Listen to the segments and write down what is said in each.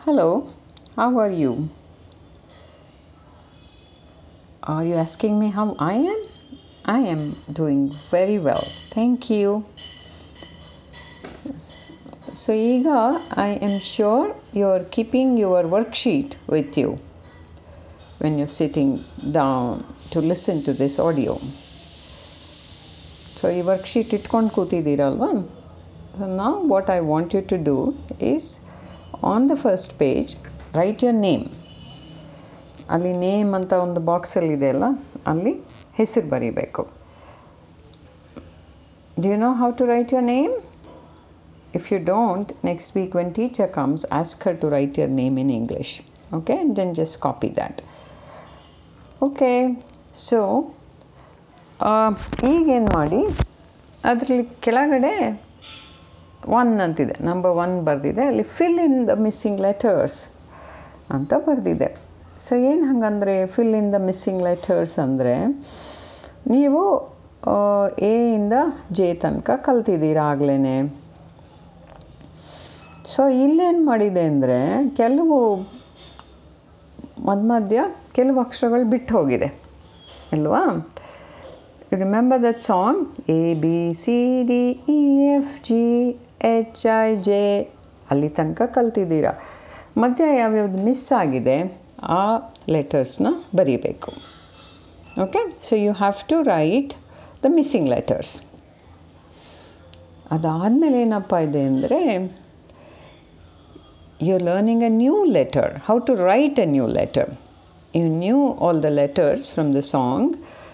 Hello, how are you? Are you asking me how I am? I am doing very well. Thank you. So, ಈಗ I am sure you are keeping your worksheet with you when you're sitting down to listen to this audio. So ಈ worksheet ಇಟ್ಕೊಂಡು ಕೂತಿದ್ದೀರಲ್ವಾ so ನಾವು what I want you to do is on the first page write your name ಅಲ್ಲಿ name ಅಂತ ಒಂದು ಬಾಕ್ಸಲ್ಲಿ ಇದೆ ಅಲ್ಲ ಅಲ್ಲಿ ಹೆಸರು ಬರೀಬೇಕು do you know how to write your name if you don't next week when teacher comes ask her to write your name in English okay then just copy that okay so ಈಗೇನು ಮಾಡಿ ಅದರಲ್ಲಿ ಕೆಳಗಡೆ one ಅಂತಿದೆ number one ಬರೆದಿದೆ ಅಲ್ಲಿ fill in the missing letters ಅಂತ ಬರೆದಿದೆ so ಏನು ಹಂಗಂದರೆ fill in the missing letters ಅಂದರೆ ನೀವು ಎ ಇಂದ ಜೆ ತನಕ ಕಲ್ತಿದ್ದೀರ ಆಗ್ಲೇ ಸೊ ಇಲ್ಲೇನು ಮಾಡಿದೆ ಅಂದರೆ ಕೆಲವು ಮಧ್ಯ ಮಧ್ಯ ಕೆಲವು ಅಕ್ಷರಗಳು ಬಿಟ್ಟು ಹೋಗಿದೆ ಅಲ್ವಾ you remember that song A B C D E F G H I J ಅಲ್ಲಿ ತನಕ ಕಲ್ತಿದ್ದೀರ ಮಧ್ಯ ಯಾವ್ಯಾವ್ದು ಮಿಸ್ ಆಗಿದೆ ಆ ಲೆಟರ್ಸ್ನ ಬರೀಬೇಕು okay so you have to write the missing letters ಅದಾದಮೇಲೆ ಏನಪ್ಪ ಇದೆ ಅಂದರೆ you are learning a new letter how to write a new letter you knew all the letters from the song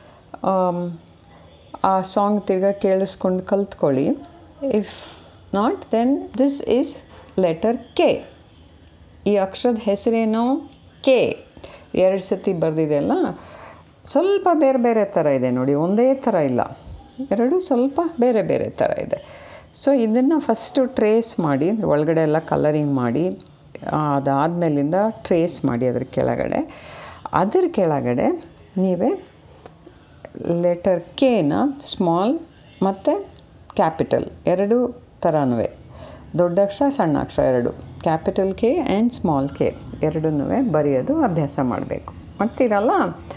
ಆ ಸಾಂಗ್ ತಿರ್ಗಾ ಕೇಳಿಸ್ಕೊಂಡು ಕಲ್ತ್ಕೊಳ್ಳಿ if not then this is letter K ಈ ಅಕ್ಷರದ ಹೆಸರೇನು ಕೆ ಎರಡು ಸತಿ ಬರೆದಿದೆಯಲ್ಲ ಸ್ವಲ್ಪ ಬೇರೆ ಬೇರೆ ಥರ ಇದೆ ನೋಡಿ ಒಂದೇ ಥರ ಇಲ್ಲ ಎರಡು ಸ್ವಲ್ಪ ಬೇರೆ ಬೇರೆ ಥರ ಇದೆ ಸೊ ಇದನ್ನು ಫಸ್ಟು ಟ್ರೇಸ್ ಮಾಡಿ ಒಳಗಡೆ ಎಲ್ಲ ಕಲರಿಂಗ್ ಮಾಡಿ ಅದಾದಮೇಲಿಂದ ಟ್ರೇಸ್ ಮಾಡಿ ಅದ್ರ ಕೆಳಗಡೆ ಅದ್ರ ಕೆಳಗಡೆ ನೀವೇ ಲೆಟರ್ ಕೆನ ಸ್ಮಾಲ್ ಮತ್ತು ಕ್ಯಾಪಿಟಲ್ ಎರಡು ಥರನೂ ದೊಡ್ಡ ಅಕ್ಷರ ಸಣ್ಣ ಅಕ್ಷರ ಎರಡು capital K and small K ಎರಡನ್ನೂ ಬರೆಯೋದು ಅಭ್ಯಾಸ ಮಾಡಬೇಕು ಮಾಡ್ತೀರಲ್ಲ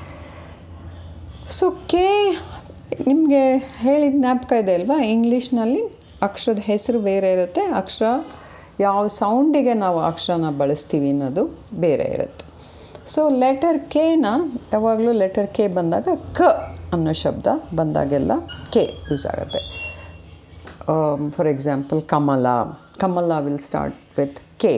ಸೊ ಕೆ ನಿಮಗೆ ಹೇಳಿದ ಜ್ಞಾಪಕ ಇದೆ ಅಲ್ವಾ ಇಂಗ್ಲೀಷ್ನಲ್ಲಿ ಅಕ್ಷರದ ಹೆಸರು ಬೇರೆ ಇರುತ್ತೆ ಅಕ್ಷರ ಯಾವ ಸೌಂಡಿಗೆ ನಾವು ಅಕ್ಷರನ ಬಳಸ್ತೀವಿ ಅನ್ನೋದು ಬೇರೆ ಇರುತ್ತೆ ಸೊ ಲೆಟರ್ ಕೆನ ಯಾವಾಗಲೂ ಲೆಟರ್ ಕೆ ಬಂದಾಗ ಕ ಅನ್ನೋ ಶಬ್ದ ಬಂದಾಗೆಲ್ಲ ಕೆ ಯೂಸ್ ಆಗುತ್ತೆ ಫಾರ್ ಎಕ್ಸಾಂಪಲ್ ಕಮಲ ಕಮಲ ವಿಲ್ ಸ್ಟಾರ್ಟ್ ವಿತ್ ಕೆ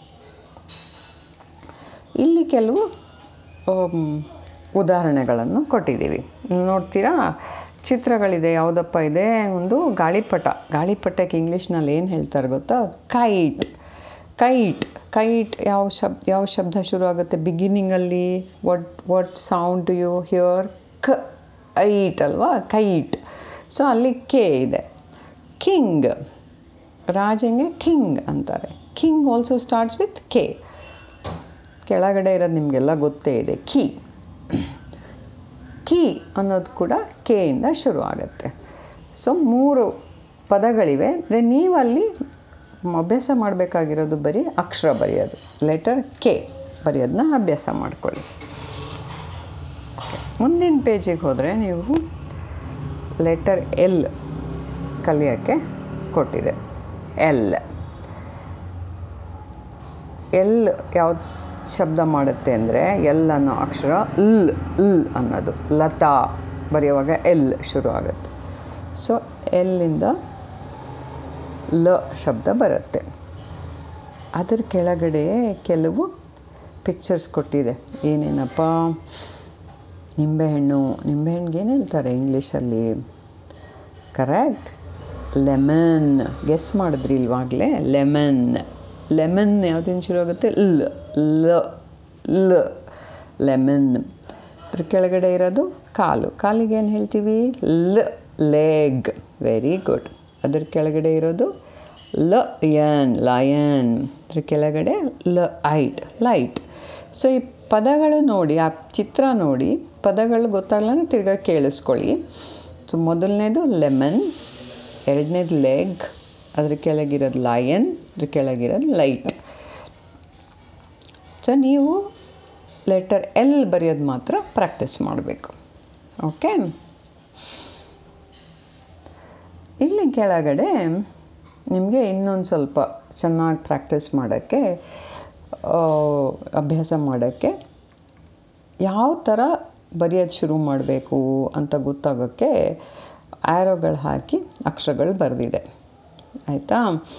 ಇಲ್ಲಿ ಕೆಲವು ಉದಾಹರಣೆಗಳನ್ನು ಕೊಟ್ಟಿದ್ದೀವಿ ನೋಡ್ತೀರಾ ಚಿತ್ರಗಳಿದೆ ಯಾವುದಪ್ಪ ಇದೆ ಒಂದು ಗಾಳಿಪಟ ಗಾಳಿಪಟಕ್ಕೆ ಇಂಗ್ಲೀಷ್ನಲ್ಲಿ ಏನು ಹೇಳ್ತಾರೆ ಗೊತ್ತಾ ಕೈಟ್ ಕೈಟ್ ಕೈಟ್ ಯಾವ ಶಬ್ ಯಾವ ಶಬ್ದ ಶುರು ಆಗುತ್ತೆ ಬಿಗಿನಿಂಗಲ್ಲಿ what what sound do you hear ಕ ಐಟ್ ಅಲ್ವಾ ಕೈಟ್ ಸೊ ಅಲ್ಲಿ ಕೆ ಇದೆ ಕಿಂಗ್ ರಾಜಂಗೆ ಕಿಂಗ್ ಅಂತಾರೆ king also starts with K ಕೆಳಗಡೆ ಇರೋದು ನಿಮಗೆಲ್ಲ ಗೊತ್ತೇ ಇದೆ ಕೀ ಕೀ ಅನ್ನೋದು ಕೂಡ ಕೆ ಇಂದ ಶುರು ಆಗುತ್ತೆ ಸೊ ಮೂರು ಪದಗಳಿವೆ ಅಂದರೆ ನೀವಲ್ಲಿ ಅಭ್ಯಾಸ ಮಾಡಬೇಕಾಗಿರೋದು ಬರೀ ಅಕ್ಷರ ಬರೆಯೋದು ಲೆಟರ್ ಕೆ ಬರೆಯೋದನ್ನ ಅಭ್ಯಾಸ ಮಾಡ್ಕೊಳ್ಳಿ ಮುಂದಿನ ಪೇಜಿಗೆ ಹೋದರೆ ನೀವು ಲೆಟರ್ ಎಲ್ ಕಲಿಯೋಕ್ಕೆ ಕೊಟ್ಟಿದೆ ಎಲ್ ಎಲ್ ಯಾವ ಶಬ್ದ ಮಾಡುತ್ತೆ ಅಂದರೆ ಎಲ್ ಅನ್ನೋ ಅಕ್ಷರ ಲ್ ಲ್ ಅನ್ನೋದು ಲತಾ ಬರೆಯುವಾಗ ಎಲ್ ಶುರು ಆಗುತ್ತೆ ಸೊ ಎಲ್ಲಿಂದ ಲ ಶಬ್ದ ಬರುತ್ತೆ ಅದರ ಕೆಳಗಡೆ ಕೆಲವು ಪಿಕ್ಚರ್ಸ್ ಕೊಟ್ಟಿದೆ ಏನೇನಪ್ಪ ನಿಂಬೆಹಣ್ಣು ನಿಂಬೆಹಣ್ಣಿಗೆ ಏನು ಹೇಳ್ತಾರೆ ಇಂಗ್ಲೀಷಲ್ಲಿ ಕರೆಕ್ಟ್ ಲೆಮನ್ ಗೆಸ್ ಮಾಡಿದ್ರಿ ಇಲ್ವಾಗಲೇ ಲೆಮನ್ ಲೆಮನ್ ಯಾವುದಿಂದ ಶುರು ಆಗುತ್ತೆ ಲ್ ಲ ಲ ಲೆಮನ್ ಅದ್ರ ಕೆಳಗಡೆ ಇರೋದು ಕಾಲು ಕಾಲಿಗೆ ಏನು ಹೇಳ್ತೀವಿ ಲ್ ಲೆಗ್ ವೆರಿ ಗುಡ್ ಅದ್ರ ಕೆಳಗಡೆ ಇರೋದು ಲ ಯನ್ ಲಯನ್ ಅದ್ರ ಕೆಳಗಡೆ ಲ ಐಟ್ ಲೈಟ್ ಸೊ ಈ ಪದಗಳು ನೋಡಿ ಆ ಚಿತ್ರ ನೋಡಿ ಪದಗಳು ಗೊತ್ತಾಗಲ್ಲ ತಿರ್ಗಾ ಕೇಳಿಸ್ಕೊಳ್ಳಿ ಸೊ ಮೊದಲನೇದು ಲೆಮನ್ ಎರಡನೇದು ಲೆಗ್ ಅದ್ರ ಕೆಳಗಿರೋದು ಲಯನ್ ಅದ್ರ ಕೆಳಗಿರೋದು ಲೈಟ್ ಸೊ ನೀವು ಲೆಟರ್ ಎಲ್ ಬರೆಯೋದು ಮಾತ್ರ ಪ್ರಾಕ್ಟೀಸ್ ಮಾಡಬೇಕು ಓಕೆ ಇಲ್ಲಿ ಕೆಳಗಡೆ ನಿಮಗೆ ಇನ್ನೊಂದು ಸ್ವಲ್ಪ ಚೆನ್ನಾಗಿ ಪ್ರಾಕ್ಟೀಸ್ ಮಾಡೋಕ್ಕೆ ಅಭ್ಯಾಸ ಮಾಡೋಕ್ಕೆ ಯಾವ ಥರ ಬರೆಯೋದು ಶುರು ಮಾಡಬೇಕು ಅಂತ ಗೊತ್ತಾಗೋಕ್ಕೆ ಆ್ಯರೋಗಳು ಹಾಕಿ ಅಕ್ಷರಗಳು ಬರೆದಿದೆ ಆಯಿತಾ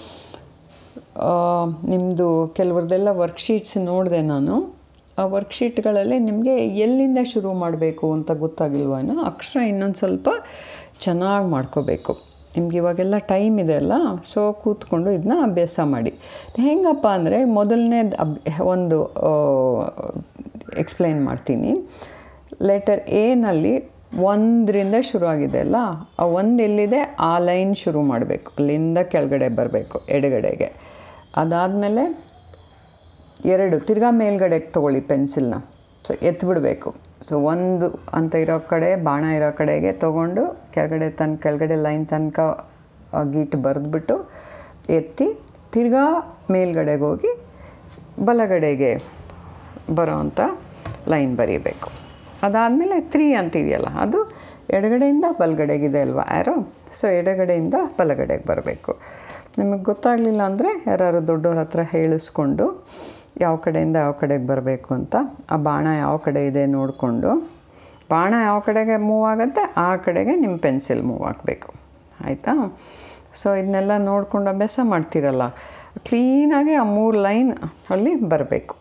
ನಿಮ್ಮದು ಕೆಲವ್ರದ್ದೆಲ್ಲ ವರ್ಕ್ಶೀಟ್ಸ್ ನೋಡಿದೆ ನಾನು ಆ ವರ್ಕ್ಶೀಟ್ಗಳಲ್ಲಿ ನಿಮಗೆ ಎಲ್ಲಿಂದ ಶುರು ಮಾಡಬೇಕು ಅಂತ ಗೊತ್ತಾಗಿಲ್ವೇನೋ ಅಕ್ಷರ ಇನ್ನೊಂದು ಸ್ವಲ್ಪ ಚೆನ್ನಾಗಿ ಮಾಡ್ಕೋಬೇಕು ನಿಮ್ಗೆ ಇವಾಗೆಲ್ಲ ಟೈಮ್ ಇದೆ ಅಲ್ಲ ಸೊ ಕೂತ್ಕೊಂಡು ಇದನ್ನ ಅಭ್ಯಾಸ ಮಾಡಿ ಹೆಂಗಪ್ಪ ಅಂದರೆ ಮೊದಲನೇದು ಅಬ್ ಒಂದು ಎಕ್ಸ್ಪ್ಲೈನ್ ಮಾಡ್ತೀನಿ ಲೆಟರ್ ಎನಲ್ಲಿ ಒಂದರಿಂದ ಶುರು ಆಗಿದೆ ಅಲ್ಲ ಆ ಒಂದು ಎಲ್ಲಿದೆ ಆ ಲೈನ್ ಶುರು ಮಾಡಬೇಕು ಅಲ್ಲಿಂದ ಕೆಳಗಡೆ ಬರಬೇಕು ಎಡಗಡೆಗೆ ಅದಾದಮೇಲೆ ಎರಡು ತಿರ್ಗಾ ಮೇಲ್ಗಡೆಗೆ ತೊಗೊಳ್ಳಿ ಪೆನ್ಸಿಲ್ನ ಸೊ ಎತ್ಬಿಡಬೇಕು ಸೊ ಒಂದು ಅಂತ ಇರೋ ಕಡೆ ಬಾಣ ಇರೋ ಕಡೆಗೆ ತೊಗೊಂಡು ಕೆಳಗಡೆ ತನ್ನ ಕೆಳಗಡೆ ಲೈನ್ ತನಕ ಗೀಟ್ ಬರೆದ್ಬಿಟ್ಟು ಎತ್ತಿ ತಿರ್ಗಾ ಮೇಲ್ಗಡೆಗೆ ಹೋಗಿ ಬಲಗಡೆಗೆ ಬರೋ ಅಂಥ ಲೈನ್ ಬರೀಬೇಕು ಅದಾದಮೇಲೆ ತ್ರೀ ಅಂತಿದೆಯಲ್ಲ ಅದು ಎಡಗಡೆಯಿಂದ ಬಲಗಡೆಗಿದೆ ಅಲ್ವಾ ಆ್ಯರೋ ಸೊ ಎಡಗಡೆಯಿಂದ ಬಲಗಡೆಗೆ ಬರಬೇಕು ನಿಮಗೆ ಗೊತ್ತಾಗಲಿಲ್ಲ ಅಂದರೆ ಯಾರು ದೊಡ್ಡವ್ರ ಹತ್ರ ಹೇಳಿಸ್ಕೊಂಡು ಯಾವ ಕಡೆಯಿಂದ ಯಾವ ಕಡೆಗೆ ಬರಬೇಕು ಅಂತ ಆ ಬಾಣ ಯಾವ ಕಡೆ ಇದೆ ನೋಡಿಕೊಂಡು ಬಾಣ ಯಾವ ಕಡೆಗೆ ಮೂವ್ ಆಗುತ್ತೆ ಆ ಕಡೆಗೆ ನಿಮ್ಮ ಪೆನ್ಸಿಲ್ ಮೂವ್ ಆಗಬೇಕು ಆಯಿತಾ ಸೊ ಇದನ್ನೆಲ್ಲ ನೋಡ್ಕೊಂಡು ಅಭ್ಯಾಸ ಮಾಡ್ತೀರಲ್ಲ ಕ್ಲೀನಾಗಿ ಆ ಮೂರು ಲೈನ್ ಅಲ್ಲಿ ಬರಬೇಕು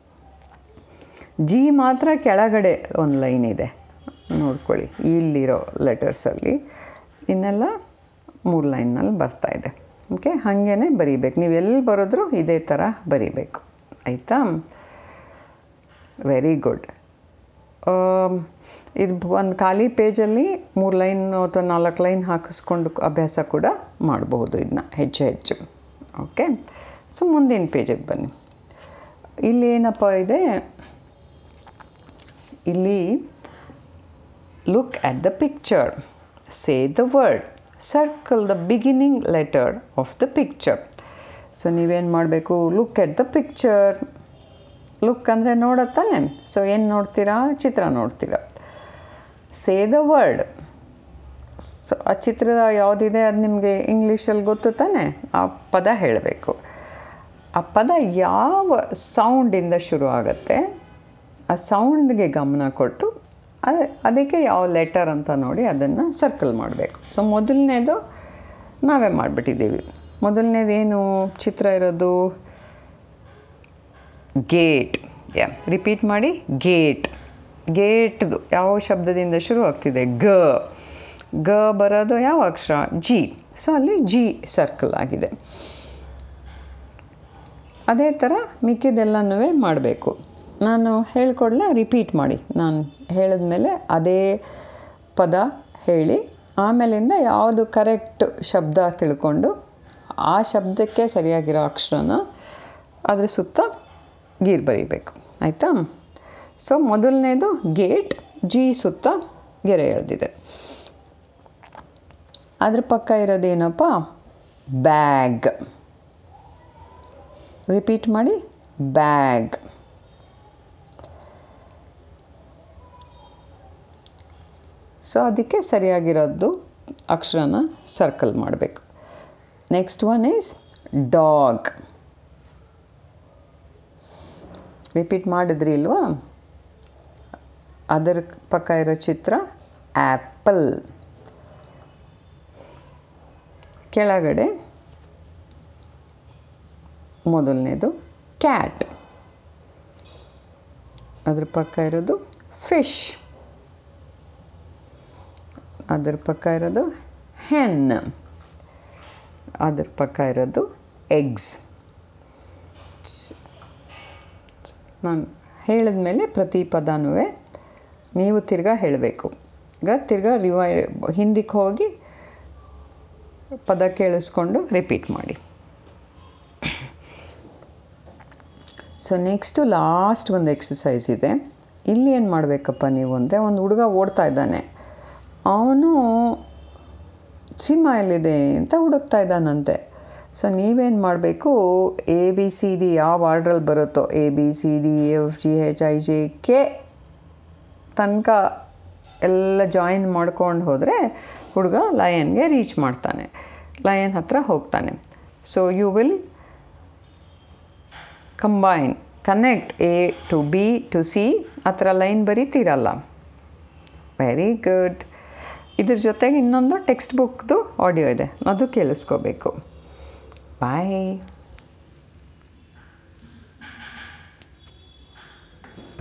ಜಿ ಮಾತ್ರ ಕೆಳಗಡೆ ಒಂದು ಲೈನ್ ಇದೆ ನೋಡ್ಕೊಳ್ಳಿ ಇಲ್ಲಿರೋ ಲೆಟರ್ಸಲ್ಲಿ ಇನ್ನೆಲ್ಲ ಮೂರು ಲೈನಲ್ಲಿ ಬರ್ತಾಯಿದೆ ಓಕೆ ಹಾಗೇ ಬರೀಬೇಕು ನೀವು ಎಲ್ಲಿ ಬರೆದ್ರೂ ಇದೇ ಥರ ಬರೀಬೇಕು ಆಯಿತಾ ವೆರಿ ಗುಡ್ ಇದು ಒಂದು ಖಾಲಿ ಪೇಜಲ್ಲಿ ಮೂರು ಲೈನ್ ಅಥವಾ ನಾಲ್ಕು ಲೈನ್ ಹಾಕಿಸ್ಕೊಂಡು ಅಭ್ಯಾಸ ಕೂಡ ಮಾಡಬಹುದು ಇದನ್ನ ಹೆಚ್ಚು ಹೆಚ್ಚು ಓಕೆ ಸೊ ಮುಂದಿನ ಪೇಜಿಗೆ ಬನ್ನಿ ಇಲ್ಲಿ ಏನಪ್ಪ ಇದೆ ಇಲ್ಲಿ look at the picture say the word circle the beginning letter of the picture so ನೀವೇನು ಮಾಡಬೇಕು look at the picture look ಅಂದರೆ ನೋಡತ್ತಾನೆ ಸೊ ಏನು ನೋಡ್ತೀರಾ ಚಿತ್ರ ನೋಡ್ತೀರಾ ಸೇ ದ ವರ್ಡ್ ಸೊ ಆ ಚಿತ್ರದ ಯಾವುದಿದೆ ಅದು ನಿಮಗೆ ಇಂಗ್ಲೀಷಲ್ಲಿ ಗೊತ್ತು ತಾನೆ ಆ ಪದ ಹೇಳಬೇಕು ಆ ಪದ ಯಾವ ಸೌಂಡಿಂದ ಶುರು ಆಗುತ್ತೆ ಆ ಸೌಂಡ್ಗೆ ಗಮನ ಕೊಟ್ಟು ಅದು ಅದಕ್ಕೆ ಯಾವ ಲೆಟರ್ ಅಂತ ನೋಡಿ ಅದನ್ನು ಸರ್ಕಲ್ ಮಾಡಬೇಕು ಸೊ ಮೊದಲನೇದು ನಾವೇ ಮಾಡಿಬಿಟ್ಟಿದ್ದೀವಿ ಮೊದಲನೇದು ಏನು ಚಿತ್ರ ಇರೋದು ಗೇಟ್ ಯಾ ರಿಪೀಟ್ ಮಾಡಿ ಗೇಟ್ ಗೇಟ್ದು ಯಾವ ಶಬ್ದದಿಂದ ಶುರು ಆಗ್ತಿದೆ ಗ ಗ ಬರೋದು ಯಾವ ಅಕ್ಷರ ಜಿ ಸೊ ಅಲ್ಲಿ ಜಿ ಸರ್ಕಲ್ ಆಗಿದೆ ಅದೇ ಥರ ಮಿಕ್ಕಿದೆಲ್ಲನೂ ಮಾಡಬೇಕು ನಾನು ಹೇಳ್ಕೊಡ್ಲ ರಿಪೀಟ್ ಮಾಡಿ ನಾನು ಹೇಳಿದ್ಮೇಲೆ ಅದೇ ಪದ ಹೇಳಿ ಆಮೇಲಿಂದ ಯಾವುದು ಕರೆಕ್ಟ್ ಶಬ್ದ ತಿಳ್ಕೊಂಡು ಆ ಶಬ್ದಕ್ಕೆ ಸರಿಯಾಗಿರೋ ಅಕ್ಷರನ ಅದ್ರ ಸುತ್ತ ಗೀರ್ ಬರೀಬೇಕು ಆಯಿತಾ ಸೊ ಮೊದಲನೇದು ಗೇಟ್ ಜಿ ಸುತ್ತ ಗೆರೆ ಎಳೆದಿದೆ ಅದ್ರ ಪಕ್ಕ ಇರೋದೇನಪ್ಪ ಬ್ಯಾಗ್ ರಿಪೀಟ್ ಮಾಡಿ ಬ್ಯಾಗ್ ಸೊ ಅದಕ್ಕೆ ಸರಿಯಾಗಿರೋದು ಅಕ್ಷರನ ಸರ್ಕಲ್ ಮಾಡಬೇಕು next one is dog repeat ಮಾಡಿದ್ರಿ ಇಲ್ವಾ ಅದರ ಪಕ್ಕ ಇರೋ ಚಿತ್ರ ಆ್ಯಪಲ್ ಕೆಳಗಡೆ ಮೊದಲನೇದು ಕ್ಯಾಟ್ ಅದ್ರ ಪಕ್ಕ ಇರೋದು ಫಿಶ್ ಅದ್ರ ಪಕ್ಕ ಇರೋದು ಹೆನ್ ಅದ್ರ ಪಕ್ಕ ಇರೋದು ಎಗ್ಸ್ ನಾನು ಹೇಳಿದ್ಮೇಲೆ ಪ್ರತಿ ಪದನೂ ನೀವು ತಿರ್ಗಾ ಹೇಳಬೇಕು ಈಗ ತಿರ್ಗಾ ರಿವೈ ಹಿಂದಕ್ಕೆ ಹೋಗಿ ಪದ ಕೇಳಿಸ್ಕೊಂಡು ರಿಪೀಟ್ ಮಾಡಿ ಸೊ ನೆಕ್ಸ್ಟು ಲಾಸ್ಟ್ ಒಂದು ಎಕ್ಸಸೈಸ್ ಇದೆ ಇಲ್ಲಿ ಏನು ಮಾಡಬೇಕಪ್ಪ ನೀವು ಅಂದರೆ ಒಂದು ಹುಡುಗ ಓಡ್ತಾ ಇದ್ದಾನೆ ಅವನು ಸಿಂಹ ಎಲ್ಲಿದೆ ಅಂತ ಹುಡುಕ್ತಾ ಇದ್ದಾನಂತೆ ಸೊ ನೀವೇನು ಮಾಡಬೇಕು ಎ ಬಿ ಸಿ ಡಿ ಯಾವ ಆರ್ಡ್ರಲ್ಲಿ ಬರುತ್ತೋ A B C D F G H I J K ತನಕ ಎಲ್ಲ ಜಾಯಿನ್ ಮಾಡ್ಕೊಂಡು ಹೋದರೆ ಹುಡುಗ ಲಯನ್ಗೆ ರೀಚ್ ಮಾಡ್ತಾನೆ ಲಯನ್ ಹತ್ರ ಹೋಗ್ತಾನೆ so you will combine connect A to B to C ಆ ಥರ ಲೈನ್ ಬರೀತೀರಲ್ಲ ವೆರಿ ಗುಡ್ ಇದ್ರ ಜೊತೆಗೆ ಇನ್ನೊಂದು ಟೆಕ್ಸ್ಟ್ ಬುಕ್ದು ಆಡಿಯೋ ಇದೆ ಅದು ಕೇಳಿಸ್ಕೋಬೇಕು ಬಾಯ್